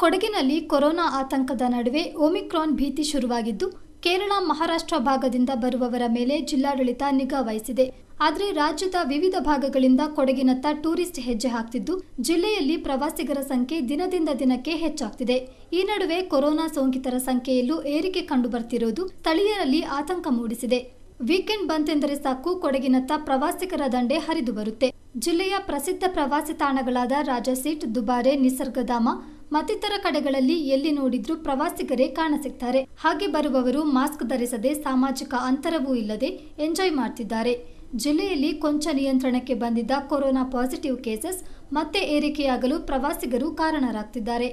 ಕೊಡಗಿನಲ್ಲಿ ಕೊರೋನಾ ಆತಂಕದ ನಡುವೆ ಒಮಿಕ್ರಾನ್ ಭೀತಿ ಶುರುವಾಗಿದ್ದು ಕೇರಳ ಮಹಾರಾಷ್ಟ್ರ ಭಾಗದಿಂದ ಬರುವವರ ಮೇಲೆ ಜಿಲ್ಲಾಡಳಿತ ನಿಗಾ ವಹಿಸಿದೆ ಆದರೆ ರಾಜ್ಯದ ವಿವಿಧ ಭಾಗಗಳಿಂದ ಕೊಡಗಿನತ್ತ ಟೂರಿಸ್ಟ್ ಹೆಜ್ಜೆ ಹಾಕ್ತಿದ್ದು ಜಿಲ್ಲೆಯಲ್ಲಿ ಪ್ರವಾಸಿಗರ ಸಂಖ್ಯೆ ದಿನದಿಂದ ದಿನಕ್ಕೆ ಹೆಚ್ಚಾಗ್ತಿದೆ ಈ ನಡುವೆ ಕೊರೋನಾ ಸೋಂಕಿತರ ಸಂಖ್ಯೆಯಲ್ಲೂ ಏರಿಕೆ ಕಂಡುಬರ್ತಿರುವುದು ಸ್ಥಳೀಯರಲ್ಲಿ ಆತಂಕ ಮೂಡಿಸಿದೆ ವೀಕೆಂಡ್ ಬಂತೆಂದರೆ ಸಾಕು ಕೊಡಗಿನತ್ತ ಪ್ರವಾಸಿಗರ ದಂಡೆ ಹರಿದು ಬರುತ್ತೆ ಜಿಲ್ಲೆಯ ಪ್ರಸಿದ್ಧ ಪ್ರವಾಸಿ ತಾಣಗಳಾದ ರಾಜಸೀಟ್ ದುಬಾರೆ ನಿಸರ್ಗಧಾಮ ಮತ್ತಿತರ ಕಡೆಗಳಲ್ಲಿ ಎಲ್ಲಿ ನೋಡಿದ್ರೂ ಪ್ರವಾಸಿಗರೇ ಕಾಣಸಿಗ್ತಾರೆ ಹಾಗೆ ಬರುವವರು ಮಾಸ್ಕ್ ಧರಿಸದೆ ಸಾಮಾಜಿಕ ಅಂತರವೂ ಇಲ್ಲದೆ ಎಂಜಾಯ್ ಮಾಡ್ತಿದ್ದಾರೆ ಜಿಲ್ಲೆಯಲ್ಲಿ ಕೊಂಚ ನಿಯಂತ್ರಣಕ್ಕೆ ಬಂದಿದ್ದ ಕೊರೋನಾ ಪಾಸಿಟಿವ್ ಕೇಸಸ್ ಮತ್ತೆ ಏರಿಕೆಯಾಗಲು ಪ್ರವಾಸಿಗರು ಕಾರಣರಾಗ್ತಿದ್ದಾರೆ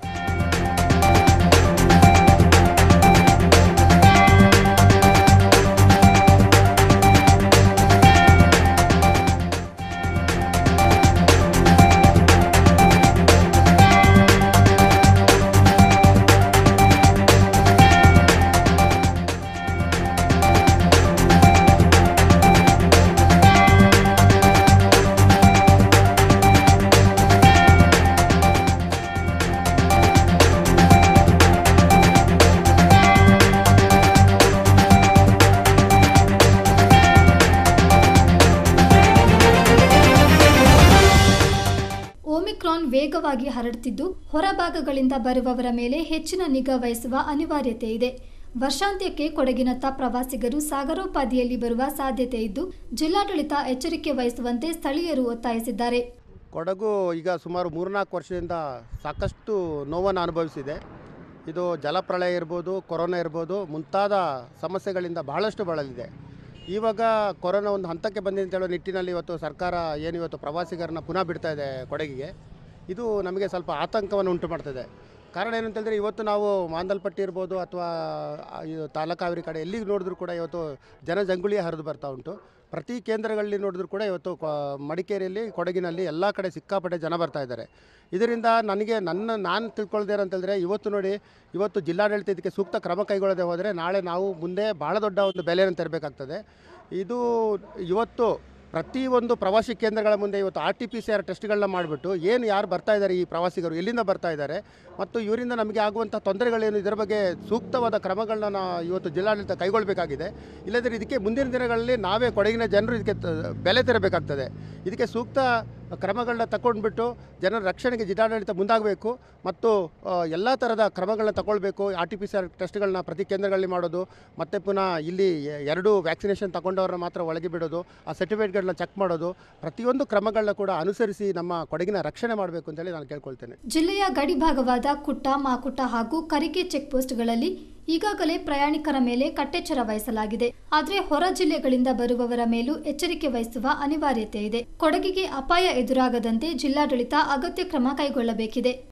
ಓಮಿಕ್ರಾನ್ ವೇಗವಾಗಿ ಹರಡುತ್ತಿದ್ದು ಹೊರಭಾಗಗಳಿಂದ ಬರುವವರ ಮೇಲೆ ಹೆಚ್ಚಿನ ನಿಗಾ ವಹಿಸುವ ಅನಿವಾರ್ಯತೆ ಇದೆ ವರ್ಷಾಂತ್ಯಕ್ಕೆ ಕೊಡಗಿನತ್ತ ಪ್ರವಾಸಿಗರು ಸಾಗರೋಪಾದಿಯಲ್ಲಿ ಬರುವ ಸಾಧ್ಯತೆ ಇದ್ದು ಜಿಲ್ಲಾಡಳಿತ ಎಚ್ಚರಿಕೆ ವಹಿಸುವಂತೆ ಸ್ಥಳೀಯರು ಒತ್ತಾಯಿಸಿದ್ದಾರೆ ಕೊಡಗು ಈಗ ಸುಮಾರು ಮೂರ್ನಾಲ್ಕು ವರ್ಷದಿಂದ ಸಾಕಷ್ಟು ನೋವನ್ನು ಅನುಭವಿಸಿದೆ ಇದು ಜಲಪ್ರಳಯ ಇರ್ಬೋದು ಕೊರೋನಾ ಇರ್ಬೋದು ಮುಂತಾದ ಸಮಸ್ಯೆಗಳಿಂದ ಬಹಳಷ್ಟು ಬಳಲಿದೆ ಇವಾಗ ಕೊರೋನಾ ಒಂದು ಹಂತಕ್ಕೆ ಬಂದಿದೆ ಅಂತ ಹೇಳೋ ನಿಟ್ಟಿನಲ್ಲಿ ಇವತ್ತು ಸರ್ಕಾರ ಏನು ಇವತ್ತು ಪ್ರವಾಸಿಗರನ್ನ ಪುನಃ ಬಿಡ್ತಾ ಇದೆ ಕೊಡಗಿಗೆ ಇದು ನಮಗೆ ಸ್ವಲ್ಪ ಆತಂಕವನ್ನು ಉಂಟು ಮಾಡ್ತದೆ ಕಾರಣ ಏನಂತಂದರೆ ಇವತ್ತು ನಾವು ಮಾಂದಲ್ಪಟ್ಟಿ ಇರ್ಬೋದು ಅಥವಾ ಇದು ತಾಲೂಕಾವರಿ ಕಡೆ ಎಲ್ಲಿಗೆ ನೋಡಿದ್ರು ಕೂಡ ಇವತ್ತು ಜನಜಂಗುಳಿ ಹರಿದು ಬರ್ತಾ ಉಂಟು ಪ್ರತಿ ಕೇಂದ್ರಗಳಲ್ಲಿ ನೋಡಿದ್ರು ಕೂಡ ಇವತ್ತು ಕೊ- ಮಡಿಕೇರಿಯಲ್ಲಿ ಕೊಡಗಿನಲ್ಲಿ ಎಲ್ಲ ಕಡೆ ಸಿಕ್ಕಾಪಟ್ಟೆ ಜನ ಬರ್ತಾ ಇದ್ದಾರೆ ಇದರಿಂದ ನನಗೆ ನನ್ನ ನಾನು ತಿಳ್ಕೊಳ್ದೇ ಅಂತಂದರೆ ಇವತ್ತು ನೋಡಿ ಇವತ್ತು ಜಿಲ್ಲಾಡಳಿತ ಇದಕ್ಕೆ ಸೂಕ್ತ ಕ್ರಮ ಕೈಗೊಳ್ಳದೆ ಹೋದರೆ ನಾಳೆ ನಾವು ಮುಂದೆ ಭಾಳ ದೊಡ್ಡ ಒಂದು ಬೆಲೆಯನ್ನು ತರಬೇಕಾಗ್ತದೆ ಇದು ಇವತ್ತು ಪ್ರತಿಯೊಂದು ಪ್ರವಾಸಿ ಕೇಂದ್ರಗಳ ಮುಂದೆ ಇವತ್ತು R T P C R ಟೆಸ್ಟ್ಗಳನ್ನ ಮಾಡಿಬಿಟ್ಟು ಏನು ಯಾರು ಬರ್ತಾ ಇದ್ದಾರೆ ಈ ಪ್ರವಾಸಿಗರು ಎಲ್ಲಿಂದ ಬರ್ತಾ ಇದ್ದಾರೆ ಮತ್ತು ಇವರಿಂದ ನಮಗೆ ಆಗುವಂಥ ತೊಂದರೆಗಳೇನು ಇದರ ಬಗ್ಗೆ ಸೂಕ್ತವಾದ ಕ್ರಮಗಳನ್ನ ನಾ ಇವತ್ತು ಜಿಲ್ಲಾಡಳಿತ ಕೈಗೊಳ್ಳಬೇಕಾಗಿದೆ ಇಲ್ಲದ್ರೆ ಇದಕ್ಕೆ ಮುಂದಿನ ದಿನಗಳಲ್ಲಿ ನಾವೇ ಕೊಡಗಿನ ಜನರು ಇದಕ್ಕೆ ತ- ಬೆಲೆ ತೆರಬೇಕಾಗ್ತದೆ ಇದಕ್ಕೆ ಸೂಕ್ತ ಕ್ರಮಗಳನ್ನ ತಗೊಂಡ್ಬಿಟ್ಟು ಜನರ ರಕ್ಷಣೆಗೆ ಜಿಲ್ಲಾಡಳಿತ ಮುಂದಾಗಬೇಕು ಮತ್ತು ಎಲ್ಲ ಥರದ ಕ್ರಮಗಳನ್ನ ತಗೊಳ್ಬೇಕು R T P C R ಟೆಸ್ಟ್ಗಳನ್ನ ಪ್ರತಿ ಕೇಂದ್ರಗಳಲ್ಲಿ ಮಾಡೋದು ಮತ್ತು ಪುನಃ ಇಲ್ಲಿ ಎ- ಎರಡು ವ್ಯಾಕ್ಸಿನೇಷನ್ ತಗೊಂಡವ್ರನ್ನ ಮಾತ್ರ ಒಳಗೆ ಬಿಡೋದು ಆ ಸರ್ಟಿಫಿಕೇಟ್ಗಳನ್ನ ಚೆಕ್ ಮಾಡೋದು ಪ್ರತಿಯೊಂದು ಕ್ರಮಗಳನ್ನ ಕೂಡ ಅನುಸರಿಸಿ ನಮ್ಮ ಕೊಡಗಿನ ರಕ್ಷಣೆ ಮಾಡಬೇಕು ಅಂತೇಳಿ ನಾನು ಕೇಳ್ಕೊಳ್ತೇನೆ ಜಿಲ್ಲೆಯ ಗಡಿ ಭಾಗವಾದ ಕುಟ್ಟ ಮಾಕುಟ್ಟ ಹಾಗೂ ಕರಿಕೆ ಚೆಕ್ ಪೋಸ್ಟ್ಗಳಲ್ಲಿ ಈಗಾಗಲೇ ಪ್ರಯಾಣಿಕರ ಮೇಲೆ ಕಟ್ಟೆಚ್ಚರ ವಹಿಸಲಾಗಿದೆ ಆದರೆ ಹೊರ ಜಿಲ್ಲೆಗಳಿಂದ ಬರುವವರ ಮೇಲೂ ಎಚ್ಚರಿಕೆ ವಹಿಸುವ ಅನಿವಾರ್ಯತೆ ಇದೆ ಕೊಡಗಿಗೆ ಅಪಾಯ ಎದುರಾಗದಂತೆ ಜಿಲ್ಲಾಡಳಿತ ಅಗತ್ಯ ಕ್ರಮ ಕೈಗೊಳ್ಳಬೇಕಿದೆ